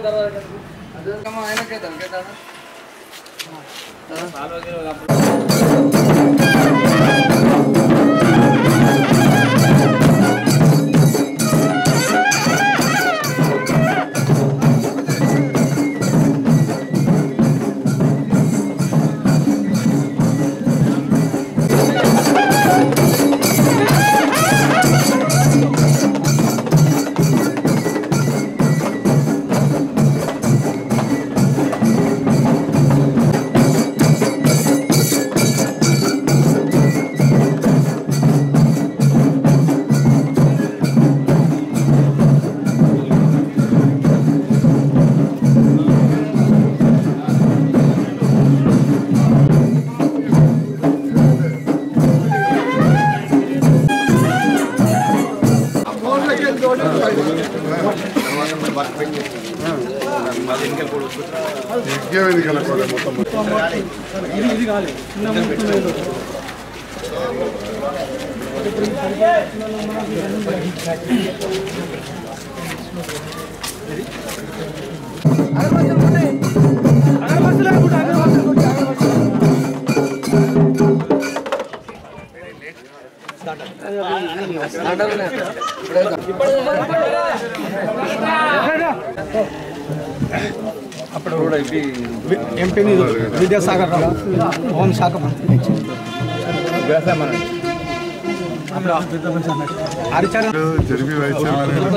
ఇంకేమైంది కనుక్కోలే మొత్తం ఎంపీ విద్యాసాగర్ రావు హోంశాఖ మంత్రి హరిచరణ్ జరిపి వైద్యం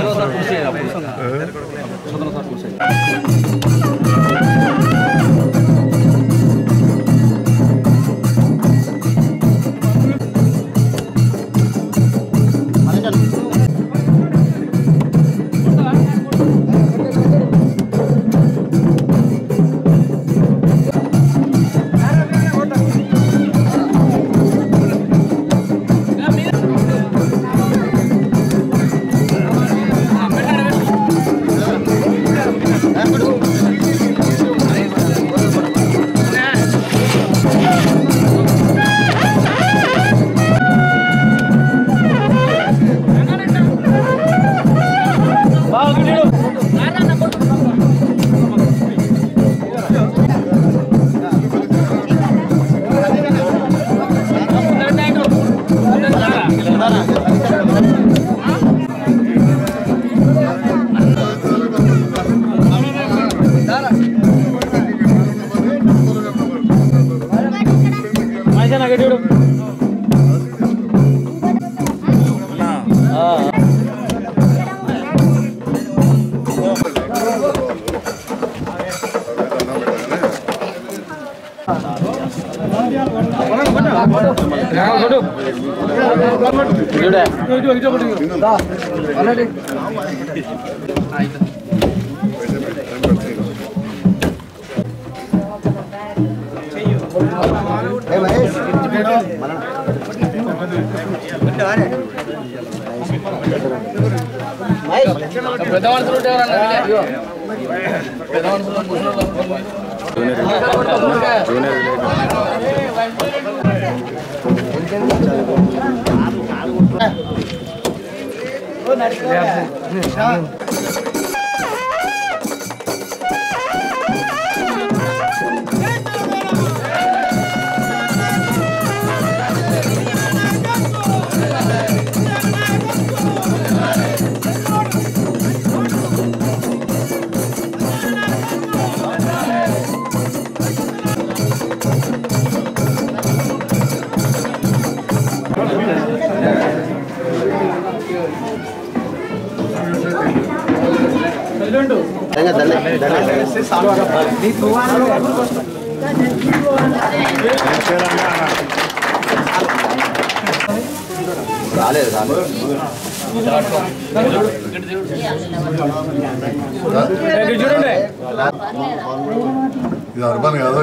ఇది అర్బన్ కాదు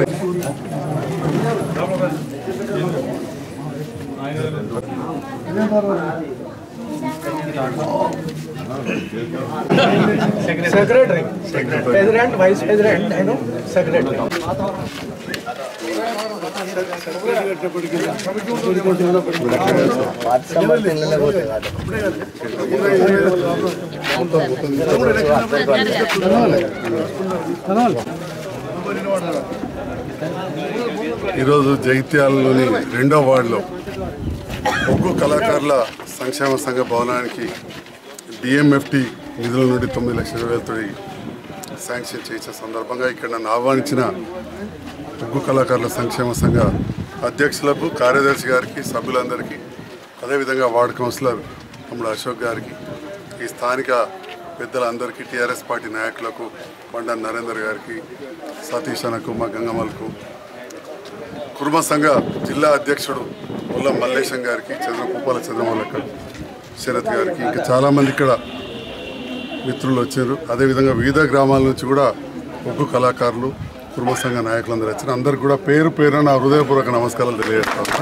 సెక్రటరీ ప్రెసిడెంట్ వైస్ ప్రెసిడెంట్ నేను సెక్రటరీ ఈరోజు జైత్యాలలోని రెండో వార్డులో ఒగ్గు కళాకారుల సంక్షేమ సంఘ భవనానికి డిఎంఎఫ్టి నిధుల నుండి తొమ్మిది లక్షల వేలతో శాంక్షన్ చేసిన సందర్భంగా ఇక్కడ నన్ను ఆహ్వానించిన ఒగ్గు కళాకారుల సంక్షేమ సంఘ అధ్యక్షులకు కార్యదర్శి గారికి సభ్యులందరికీ అదేవిధంగా వార్డు కౌన్సిలర్ తమ్ముడు అశోక్ గారికి ఈ స్థానిక పెద్దలందరికీ టీఆర్ఎస్ పార్టీ నాయకులకు కొండ నరేందర్ గారికి సతీష్ అనకు మా గంగమ్మలకు కుర్మ సంఘ జిల్లా అధ్యక్షుడు ముల్ల మల్లేశం గారికి చంద్ర పుప్పాల చంద్రమౌళక్క శరత్ గారికి ఇంకా చాలామంది ఇక్కడ మిత్రులు వచ్చారు అదేవిధంగా వివిధ గ్రామాల నుంచి కూడా ఒగ్గు కళాకారులు కుర్మ సంఘ నాయకులందరూ వచ్చారు అందరికి కూడా పేరు పేరు నా హృదయపూర్వక నమస్కారాలు తెలియజేస్తాను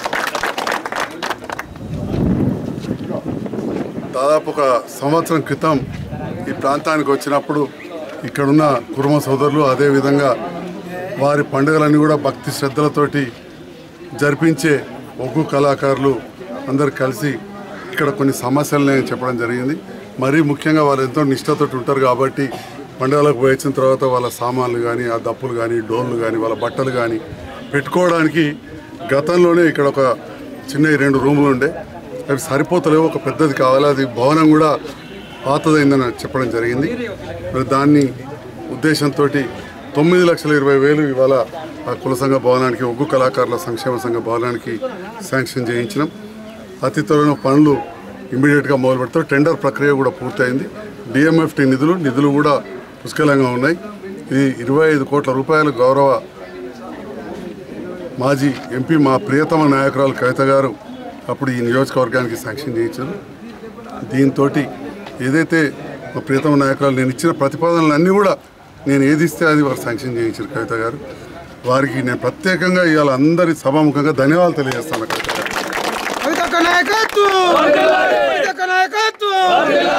దాదాపు ఒక సంవత్సరం క్రితం ఈ ప్రాంతానికి వచ్చినప్పుడు ఇక్కడున్న కుర్మ సోదరులు అదేవిధంగా వారి పండుగలన్నీ కూడా భక్తి శ్రద్ధలతోటి జరిపించే ఒగ్గు కళాకారులు అందరు కలిసి ఇక్కడ కొన్ని సమస్యలు నేను చెప్పడం జరిగింది మరీ ముఖ్యంగా వాళ్ళు ఎంతో నిష్ఠతోటి ఉంటారు కాబట్టి పండుగలకు పోయి వచ్చిన తర్వాత వాళ్ళ సామాన్లు కానీ ఆ దప్పులు కానీ డోళ్ళు కానీ వాళ్ళ బట్టలు కానీ పెట్టుకోవడానికి గతంలోనే ఇక్కడ ఒక చిన్న రెండు రూములు ఉండే అవి సరిపోతలేవు ఒక పెద్దది కావాలి అది భవనం కూడా పాతదైందని చెప్పడం జరిగింది మరి దాన్ని ఉద్దేశంతో తొమ్మిది లక్షల ఇరవై వేలు ఇవాళ ఆ కుల సంఘ భవనానికి ఒగ్గు కళాకారుల సంక్షేమ సంఘ భవనానికి శాంక్షన్ చేయించినాం అతి త్వరలో పనులు ఇమీడియట్గా మొదలు పెడతారు టెండర్ ప్రక్రియ కూడా పూర్తయింది డిఎంఎఫ్టి నిధులు నిధులు కూడా పుష్కలంగా ఉన్నాయి ఇది ఇరవై ఐదు కోట్ల రూపాయలు గౌరవ మాజీ ఎంపీ మా ప్రియతమ నాయకురాలు కవిత గారు అప్పుడు ఈ నియోజకవర్గానికి శాంక్షన్ చేయించారు దీంతో ఏదైతే మా ప్రియతమ నాయకురాలు నేను ఇచ్చిన ప్రతిపాదనలు అన్నీ కూడా నేను ఏది ఇస్తే అది వారు శాంక్షన్ చేయించారు కవిత గారు వారికి నేను ప్రత్యేకంగా ఇవాళ అందరి సభాముఖంగా ధన్యవాదాలు తెలియజేస్తాను కవిత గారు కవితక్క నాయకత్వం కవితక్క నాయకత్వం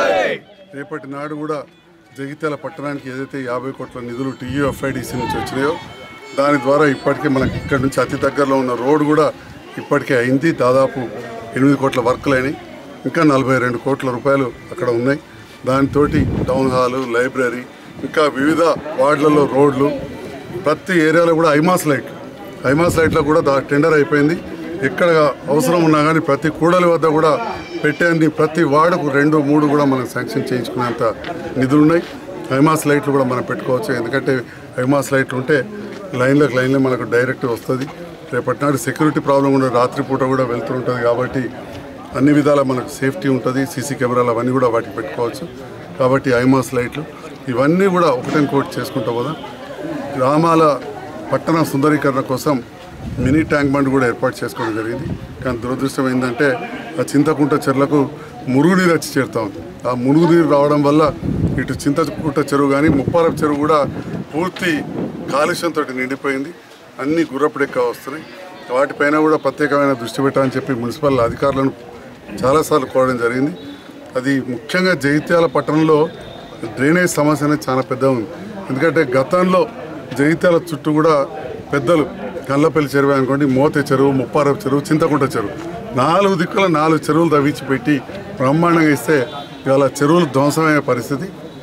రేపటి నాడు కూడా జగిత్యాల పట్టణానికి ఏదైతే యాభై కోట్ల నిధులు టీయూఎఫ్ఐడిసి నుంచి వచ్చినాయో దాని ద్వారా ఇప్పటికే మనకి ఇక్కడ నుంచి అతి దగ్గరలో ఉన్న రోడ్ కూడా ఇప్పటికే అయింది దాదాపు ఎనిమిది కోట్ల వర్కులు అయినాయి ఇంకా నలభై రెండు కోట్ల రూపాయలు అక్కడ ఉన్నాయి దానితో టౌన్ హాలు లైబ్రరీ ఇంకా వివిధ వార్డులలో రోడ్లు ప్రతి ఏరియాలో కూడా ఐమాస్ లైట్ ఐమాస్ లైట్లో కూడా దా టెండర్ అయిపోయింది ఎక్కడ అవసరం ఉన్నా కానీ ప్రతి కూడలి వద్ద కూడా పెట్టేంది ప్రతి వార్డుకు రెండు మూడు కూడా మనం శాంక్షన్ చేయించుకునేంత నిధులు ఉన్నాయి ఐమాస్ లైట్లు కూడా మనం పెట్టుకోవచ్చు ఎందుకంటే ఐమాస్ లైట్లు ఉంటే లైన్లకు లైన్లో మనకు డైరెక్ట్ వస్తుంది రేపటి నాడు సెక్యూరిటీ ప్రాబ్లం కూడా రాత్రిపూట కూడా వెళ్తుంటుంది కాబట్టి అన్ని విధాల మనకు సేఫ్టీ ఉంటుంది సీసీ కెమెరాలు అవన్నీ కూడా వాటికి పెట్టుకోవచ్చు కాబట్టి ఐమాస్ లైట్లు ఇవన్నీ కూడా ఒకటెన్ చేసుకుంటా పోదాం గ్రామాల పట్టణ సుందరీకరణ కోసం మినీ ట్యాంక్ బండ్ కూడా ఏర్పాటు చేసుకోవడం జరిగింది కానీ దురదృష్టం ఏంటంటే ఆ చింతకుంట చెరువులకు మురుగునీరు వచ్చి చేరుతా ఉంది ఆ మురుగునీరు రావడం వల్ల ఇటు చింతకుంట చెరువు కానీ ముప్పారపు చెరువు కూడా పూర్తి కాలుష్యంతో నిండిపోయింది అన్ని గుర్రపుడెక్క వస్తున్నాయి వాటిపైన కూడా ప్రత్యేకమైన దృష్టి పెట్టాలని చెప్పి మున్సిపల్ అధికారులను చాలాసార్లు కోరడం జరిగింది అది ముఖ్యంగా జగిత్యాల పట్టణంలో డ్రైనేజ్ సమస్య అనేది చాలా పెద్ద ఉంది ఎందుకంటే గతంలో జగిత్యాల చుట్టూ కూడా పెద్దలు కళ్ళపల్లి చెరువు అనుకోండి మోతే చెరువు ముప్పారపు చెరువు చింతకుంట చెరువు నాలుగు దిక్కుల నాలుగు చెరువులు తవ్వించి పెట్టి బ్రహ్మాండంగా ఇస్తే ఇవాళ చెరువులు ధ్వంసమయ్యే పరిస్థితి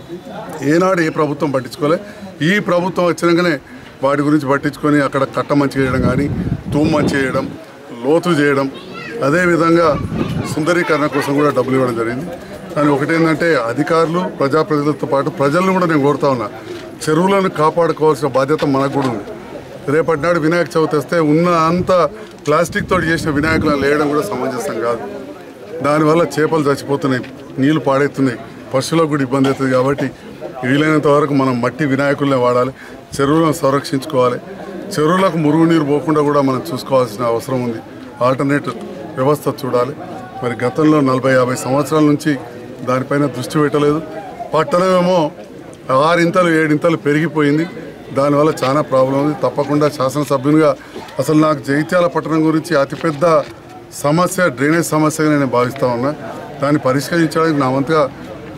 ఏనాడు ఏ ప్రభుత్వం పట్టించుకోలే ఈ ప్రభుత్వం వచ్చినాకనే వాటి గురించి పట్టించుకొని అక్కడ కట్ట మంచి చేయడం కానీ తూము మంచి చేయడం లోతు చేయడం అదేవిధంగా సుందరీకరణ కోసం కూడా డబ్బులు ఇవ్వడం జరిగింది కానీ ఒకటేంటంటే అధికారులు ప్రజాప్రతినిధులతో పాటు ప్రజలను కూడా నేను కోరుతా ఉన్నా చెరువులను కాపాడుకోవాల్సిన బాధ్యత మనకు కూడా ఉంది రేపటి నాడు వినాయక చవితి వస్తే ఉన్న అంత ప్లాస్టిక్ తోటి చేసిన వినాయకులను లేయడం కూడా సమంజసం కాదు దానివల్ల చేపలు చచ్చిపోతున్నాయి నీళ్లు పాడైతున్నాయి పశువులకు కూడా ఇబ్బంది అవుతుంది కాబట్టి వీలైనంత వరకు మనం మట్టి వినాయకులనే వాడాలి చెరువులను సంరక్షించుకోవాలి చెరువులకు మురుగునీరు పోకుండా కూడా మనం చూసుకోవాల్సిన అవసరం ఉంది ఆల్టర్నేట్ వ్యవస్థ చూడాలి మరి గతంలో నలభై యాభై సంవత్సరాల నుంచి దానిపైన దృష్టి పెట్టలేదు పట్టణమేమో ఆరింతలు ఏడింతలు పెరిగిపోయింది దానివల్ల చాలా ప్రాబ్లం ఉంది తప్పకుండా శాసనసభ్యునిగా అసలు నాకు జగిత్యాల పట్టణం గురించి అతిపెద్ద సమస్య డ్రైనేజ్ సమస్యగా నేను భావిస్తా ఉన్నా దాన్ని పరిష్కరించడానికి నా వంతుగా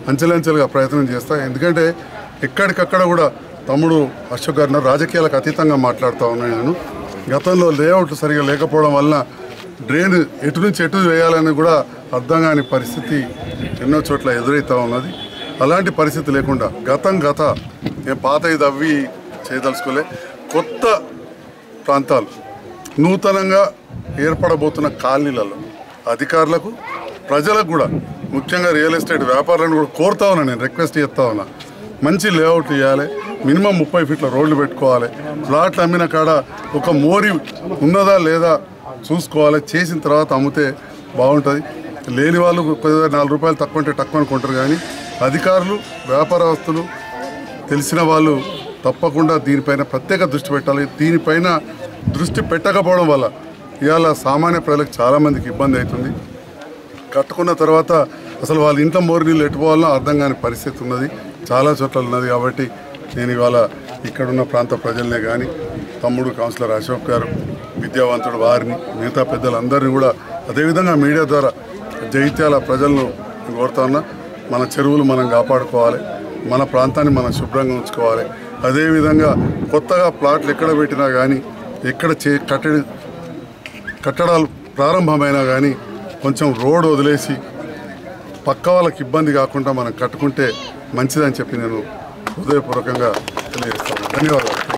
అంచెలంచెలుగా ప్రయత్నం చేస్తా ఎందుకంటే ఎక్కడికక్కడ కూడా తమ్ముడు అశోక్ గారిని రాజకీయాలకు అతీతంగా మాట్లాడుతూ ఉన్నాను నేను గతంలో లేఅవుట్ సరిగా లేకపోవడం వలన డ్రైన్ ఎటు నుంచి ఎటు వేయాలని కూడా అర్థం కాని పరిస్థితి ఎన్నో చోట్ల ఎదురవుతూ ఉన్నది అలాంటి పరిస్థితి లేకుండా గతం గత ఏ పాత ఇది అవ్వి చేయదలుచుకోలే కొత్త ప్రాంతాలు నూతనంగా ఏర్పడబోతున్న కాలనీలలో అధికారులకు ప్రజలకు కూడా ముఖ్యంగా రియల్ ఎస్టేట్ వ్యాపారులను కూడా కోరుతా ఉన్నా నేను రిక్వెస్ట్ చేస్తా ఉన్నా మంచి లేఅవుట్ ఇవ్వాలి మినిమం ముప్పై ఫీట్ల రోడ్లు పెట్టుకోవాలి ప్లాట్లు అమ్మిన కాడ ఒక మోరి ఉన్నదా లేదా చూసుకోవాలి చేసిన తర్వాత అమ్మితే బాగుంటుంది లేని వాళ్ళు కొద్దిగా నాలుగు రూపాయలు తక్కువ అంటే తక్కువ అనుకుంటారు కానీ అధికారులు వ్యాపారస్తులు తెలిసిన వాళ్ళు తప్పకుండా దీనిపైన ప్రత్యేక దృష్టి పెట్టాలి దీనిపైన దృష్టి పెట్టకపోవడం వల్ల ఇవాళ సామాన్య ప్రజలకు చాలామందికి ఇబ్బంది అవుతుంది కట్టుకున్న తర్వాత అసలు వాళ్ళ ఇంట్లో మోరు నీళ్ళు ఎట్టుకోవాలనో అర్థం కాని పరిస్థితి ఉన్నది చాలా చోట్ల ఉన్నది కాబట్టి నేను ఇవాళ ఇక్కడున్న ప్రాంత ప్రజలనే కానీ తమ్ముడు కౌన్సిలర్ అశోక్ గారు విద్యావంతుడు వారిని మిగతా పెద్దలందరినీ కూడా అదేవిధంగా మీడియా ద్వారా జైత్యాల ప్రజలను కోరుతా ఉన్నా మన చెరువులు మనం కాపాడుకోవాలి మన ప్రాంతాన్ని మనం శుభ్రంగా ఉంచుకోవాలి అదేవిధంగా కొత్తగా ప్లాట్లు ఎక్కడ పెట్టినా కానీ ఎక్కడ చే కట్టడి కట్టడాలు ప్రారంభమైనా కానీ కొంచెం రోడ్ వదిలేసి పక్క వాళ్ళకి ఇబ్బంది కాకుండా మనం కట్టుకుంటే మంచిదని చెప్పి నేను హృదయపూర్వకంగా తెలియజేస్తాను ధన్యవాదాలు